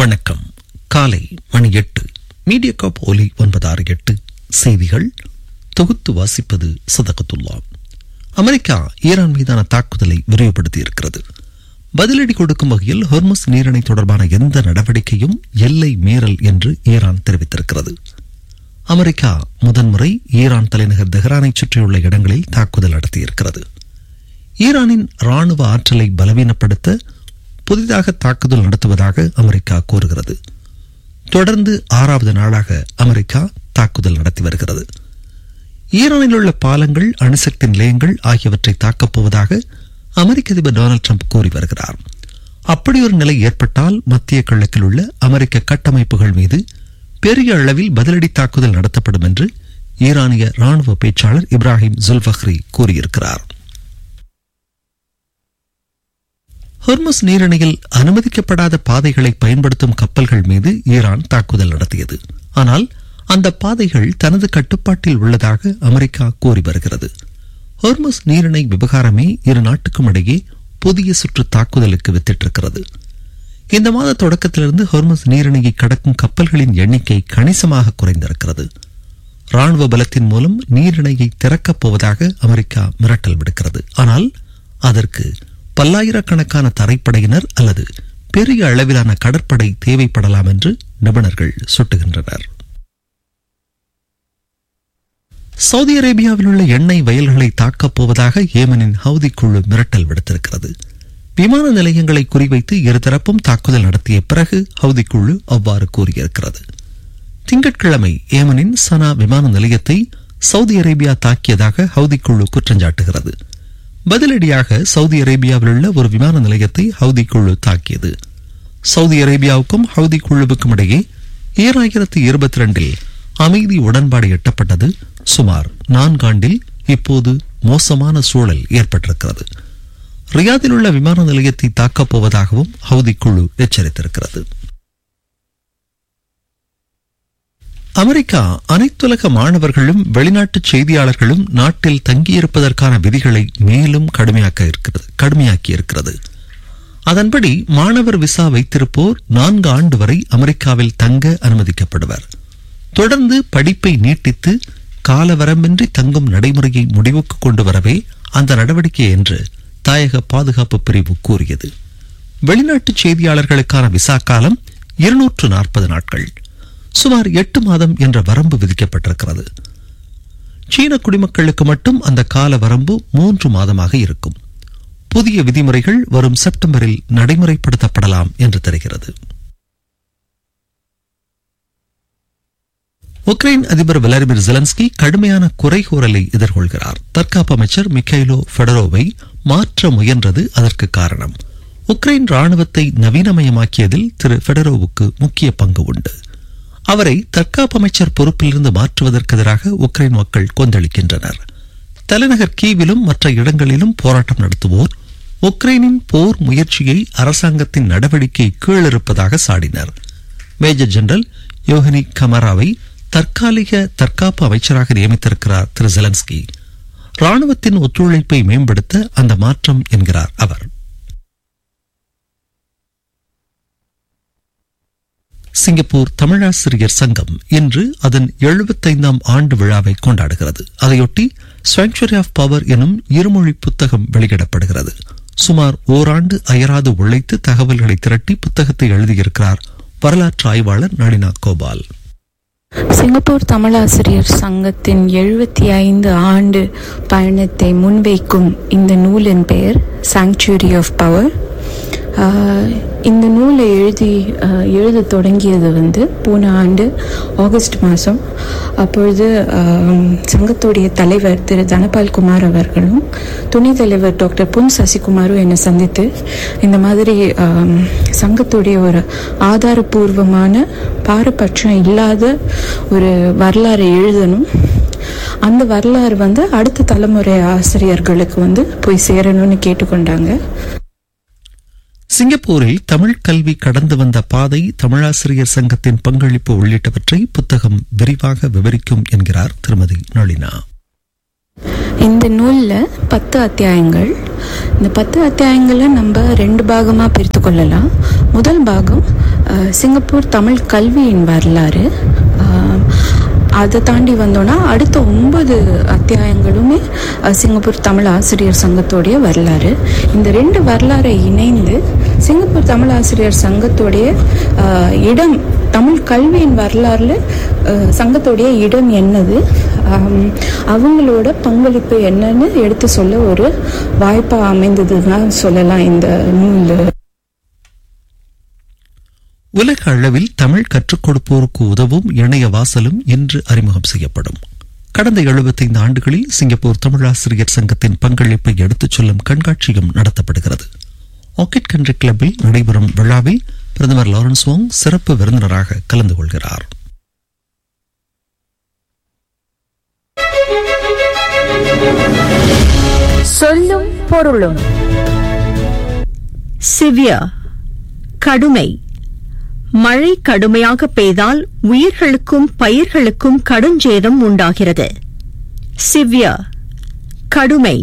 வணக்கம் காலை மணி எட்டு மீடியா காப் ஒலி ஒன்பது ஆறு எட்டு செய்திகள் தொகுத்து வாசிப்பது சதகத்துல்லா அமெரிக்கா ஈரான் மீதான தாக்குதலை விரிவுபடுத்தி இருக்கிறது பதிலடி கொடுக்கும் வகையில் ஹொர்முஸ் நீரிணை தொடர்பான எந்த நடவடிக்கையும் எல்லை மீறல் என்று ஈரான் தெரிவித்திருக்கிறது அமெரிக்கா முதன்முறை ஈரான் தலைநகர் தெஹ்ரானை சுற்றியுள்ள இடங்களில் தாக்குதல் நடத்தியிருக்கிறது ஈரானின் ராணுவ ஆற்றலை பலவீனப்படுத்த புதிதாக தாக்குதல் நடத்துவதாக அமெரிக்கா கூறுகிறது தொடர்ந்து ஆறாவது நாளாக அமெரிக்கா தாக்குதல் நடத்தி வருகிறது ஈரானில் உள்ள பாலங்கள் அணுசக்தி நிலையங்கள் ஆகியவற்றை தாக்கப் போவதாக அமெரிக்க அதிபர் டொனால்டு ட்ரம்ப் கூறி வருகிறார் அப்படி ஒரு நிலை ஏற்பட்டால் மத்திய கிழக்கில் உள்ள அமெரிக்க கட்டமைப்புகள் மீது பெரிய அளவில் பதிலடி தாக்குதல் நடத்தப்படும் என்று ஈரானிய ராணுவ பேச்சாளர் இப்ராஹிம் ஜுல்பஹ்ரி கூறியிருக்கிறார் ஹொர்முஸ் நீரிணையில் அனுமதிக்கப்படாத பாதைகளை பயன்படுத்தும் கப்பல்கள் மீது ஈரான் தாக்குதல் நடத்தியது ஆனால் அந்த பாதைகள் தனது கட்டுப்பாட்டில் உள்ளதாக அமெரிக்கா கூறி வருகிறது ஹொர்முஸ் நீரிணை விவகாரமே இரு நாட்டுக்கும் இடையே புதிய சுற்று தாக்குதலுக்கு வித்திட்டிருக்கிறது இந்த மாத தொடக்கத்திலிருந்து ஹொர்முஸ் நீரிணையை கடக்கும் கப்பல்களின் எண்ணிக்கை கணிசமாக குறைந்திருக்கிறது ராணுவ பலத்தின் மூலம் நீரிணையை திறக்கப் போவதாக அமெரிக்கா மிரட்டல் விடுக்கிறது ஆனால் அதற்கு பல்லாயிரக்கணக்கான தரைப்படையினர் அல்லது பெரிய அளவிலான கடற்படை தேவைப்படலாம் என்று நிபுணர்கள் சுட்டுகின்றனர் சவுதி அரேபியாவில் உள்ள எண்ணெய் வயல்களை தாக்கப் போவதாக ஏமனின் ஹவுதி குழு மிரட்டல் விடுத்திருக்கிறது விமான நிலையங்களை குறிவைத்து இருதரப்பும் தாக்குதல் நடத்திய பிறகு ஹவுதி குழு அவ்வாறு கூறியிருக்கிறது திங்கட்கிழமை ஏமனின் சனா விமான நிலையத்தை சவுதி அரேபியா தாக்கியதாக ஹவுதி குழு குற்றஞ்சாட்டுகிறது பதிலடியாக சவுதி அரேபியாவில் உள்ள ஒரு விமான நிலையத்தை ஹவுதி குழு தாக்கியது சவுதி அரேபியாவுக்கும் ஹவுதி குழுவுக்கும் இடையே ஈராயிரத்தி இருபத்தி ரெண்டில் அமைதி உடன்பாடு எட்டப்பட்டது சுமார் நான்காண்டில் இப்போது மோசமான சூழல் ஏற்பட்டிருக்கிறது ரியாதில் உள்ள விமான நிலையத்தை தாக்கப் போவதாகவும் ஹவுதி குழு எச்சரித்திருக்கிறது அமெரிக்கா அனைத்துலக மாணவர்களும் வெளிநாட்டு செய்தியாளர்களும் நாட்டில் தங்கியிருப்பதற்கான விதிகளை மேலும் கடுமையாக்க இருக்கிறது கடுமையாக்கி இருக்கிறது அதன்படி மாணவர் விசா வைத்திருப்போர் நான்கு ஆண்டு வரை அமெரிக்காவில் தங்க அனுமதிக்கப்படுவர் தொடர்ந்து படிப்பை நீட்டித்து காலவரம்பின்றி தங்கும் நடைமுறையை முடிவுக்கு கொண்டு வரவே அந்த நடவடிக்கை என்று தாயக பாதுகாப்பு பிரிவு கூறியது வெளிநாட்டு செய்தியாளர்களுக்கான விசா காலம் இருநூற்று நாற்பது நாட்கள் சுமார் எட்டு மாதம் என்ற வரம்பு விதிக்கப்பட்டிருக்கிறது சீன குடிமக்களுக்கு மட்டும் அந்த கால வரம்பு மூன்று மாதமாக இருக்கும் புதிய விதிமுறைகள் வரும் செப்டம்பரில் நடைமுறைப்படுத்தப்படலாம் என்று தெரிகிறது உக்ரைன் அதிபர் விளாடிமிர் ஜெலன்ஸ்கி கடுமையான குறைகூறலை எதிர்கொள்கிறார் தற்காப்பு அமைச்சர் மிக்கைலோ ஃபெடரோவை மாற்ற முயன்றது அதற்கு காரணம் உக்ரைன் ராணுவத்தை நவீனமயமாக்கியதில் திரு ஃபெடரோவுக்கு முக்கிய பங்கு உண்டு அவரை தற்காப்பு அமைச்சர் பொறுப்பிலிருந்து மாற்றுவதற்கு எதிராக உக்ரைன் மக்கள் கொந்தளிக்கின்றனர் தலைநகர் கீவிலும் மற்ற இடங்களிலும் போராட்டம் நடத்துவோர் உக்ரைனின் போர் முயற்சியை அரசாங்கத்தின் நடவடிக்கை கீழிருப்பதாக சாடினர் மேஜர் ஜெனரல் யோஹனி கமராவை தற்காலிக தற்காப்பு அமைச்சராக நியமித்திருக்கிறார் திரு ஜெலன்ஸ்கி ராணுவத்தின் ஒத்துழைப்பை மேம்படுத்த அந்த மாற்றம் என்கிறார் அவர் சிங்கப்பூர் தமிழாசிரியர் சங்கம் இன்று அதன் எழுபத்தைந்தாம் ஆண்டு விழாவை கொண்டாடுகிறது அதையொட்டி சாங்சுரி ஆஃப் பவர் எனும் இருமொழி புத்தகம் வெளியிடப்படுகிறது சுமார் ஓராண்டு அயராது உழைத்து தகவல்களை திரட்டி புத்தகத்தை எழுதியிருக்கிறார் வரலாற்று ஆய்வாளர் நளினா கோபால் சிங்கப்பூர் தமிழாசிரியர் சங்கத்தின் எழுபத்தி ஐந்து ஆண்டு பயணத்தை முன்வைக்கும் இந்த நூலின் பெயர் சாங்சுரி ஆஃப் பவர் இந்த நூலை எழுதி எழுத தொடங்கியது வந்து போன ஆண்டு ஆகஸ்ட் மாதம் அப்பொழுது சங்கத்துடைய தலைவர் திரு தனபால் குமார் அவர்களும் துணைத் தலைவர் டாக்டர் பொன் சசிகுமாரும் என்னை சந்தித்து இந்த மாதிரி சங்கத்துடைய ஒரு ஆதாரபூர்வமான பாரபட்சம் இல்லாத ஒரு வரலாறு எழுதணும் அந்த வரலாறு வந்து அடுத்த தலைமுறை ஆசிரியர்களுக்கு வந்து போய் சேரணும்னு கேட்டுக்கொண்டாங்க சிங்கப்பூரில் தமிழ் கல்வி கடந்து வந்த பாதை தமிழாசிரியர் சங்கத்தின் பங்களிப்பு உள்ளிட்டவற்றை புத்தகம் விரிவாக விவரிக்கும் என்கிறார் திருமதி நளினா இந்த நூலில் பத்து அத்தியாயங்கள் இந்த பத்து அத்தியாயங்களை நம்ம ரெண்டு பாகமாக பிரித்து கொள்ளலாம் முதல் பாகம் அஹ், சிங்கப்பூர் தமிழ் கல்வியின் வரலாறு அஹ், அதை தாண்டி வந்தோன்னா அடுத்த ஒன்பது அத்தியாயங்களுமே அஹ், சிங்கப்பூர் தமிழ் ஆசிரியர் சங்கத்தோடைய வரலாறு இந்த ரெண்டு வரலாறை இணைந்து சிங்கப்பூர் தமிழ் ஆசிரியர் சங்கத்தோடைய அஹ், இடம் தமிழ் கல்வியின் வரலாறுல அஹ், சங்கத்தோடைய இடம் என்னது ஆம், அவங்களோட பங்களிப்பு என்னன்னு எடுத்து சொல்ல ஒரு வாய்ப்பாக அமைந்ததுதான் சொல்லலாம் இந்த நூல் உலக அளவில் தமிழ் கற்றுக் கொடுப்போருக்கு உதவும் இணைய வாசலும் இன்று அறிமுகம் செய்யப்படும் கடந்த 75 ஆண்டுகளில் சிங்கப்பூர் தமிழாசிரியர் சங்கத்தின் பங்களிப்பை எடுத்துச் சொல்லும் கண்காட்சியும் நடத்தப்படுகிறது ஆர்கிட் கண்ட்ரி கிளப்பில் நடைபெறும் விழாவில் பிரதமர் லாரன்ஸ் வாங் சிறப்பு விருந்தினராக கலந்து கொள்கிறார் சொல்லும் பொருளும் சிவியர் கடுமை மழை கடுமையாக பெய்தால் உயிர்களுக்கும் பயிர்களுக்கும் கடுஞ்சேதம் உண்டாகிறது சிவியர் கடுமை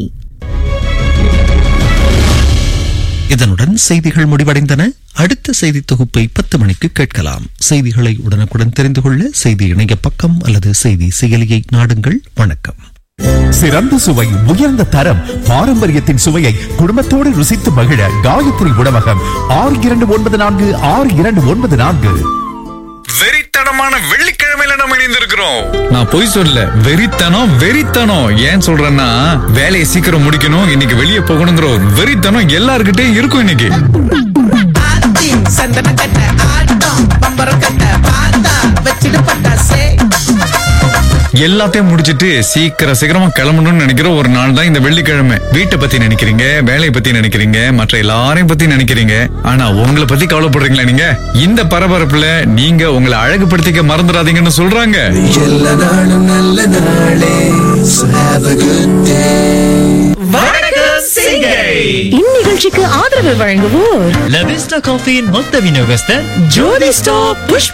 இதனுடன் செய்திகள் முடிவடைந்தன அடுத்த செய்தி தொகுப்பை பத்து மணிக்கு கேட்கலாம் செய்திகளை உடனுக்குடன் தெரிந்து கொள்ள செய்தி இணைய பக்கம் அல்லது செய்தி செயலியை நாடுங்கள் வணக்கம் சிறந்த சுவை உயர்ந்த தரம் பாரம்பரியத்தின் சுவையை குடும்பத்தோடு ருசித்து மகிழ காயத்ரி உணவகம் ஆறு இரண்டு ஒன்பது நான்கு ஆறு இரண்டு ஒன்பது நான்கு வெறித்தனமான வெள்ளிக்கிழமையில நம்ம இணைந்திருக்கிறோம் நான் பொய் சொல்ல வெறித்தனம் வெறித்தனம் ஏன் சொல்றேன்னா வேலையை சீக்கிரம் முடிக்கணும் இன்னைக்கு வெளியே போகணுங்கிற ஒரு வெறித்தனம் எல்லார்கிட்டயும் இருக்கும் இன்னைக்கு ஆத்தி சந்தன கட்ட ஆட்டம் பம்பரம் கட்ட பார்த்தா வச்சிட்டு பட்டாசே எல்லாத்தையும் முடிச்சிட்டு சீக்கிரம் சீக்கிரமா கிளம்பணும்னு நினைக்கிற ஒரு நாள் தான் இந்த வெள்ளிக்கிழமை வீட்டை பத்தி நினைக்கிறீங்க வேலையை பத்தி நினைக்கிறீங்க மற்ற எல்லாரையும் பத்தி நினைக்கிறீங்க ஆனா உங்களை பத்தி கவலைப்படுறீங்களா நீங்க இந்த பரபரப்புல நீங்க உங்களை அழகுபடுத்திக்க மறந்துடாதீங்கன்னு சொல்றாங்க எல்லா நாளும் நல்ல நாளே So have a good day இந்நிகழ்ச்சிக்கு ஆதரவு வழங்குவோர் லவிஸ்டா காஃபியின் மொத்த விநியோகஸ்தர் ஜோதி ஸ்டாப் புஷ்பா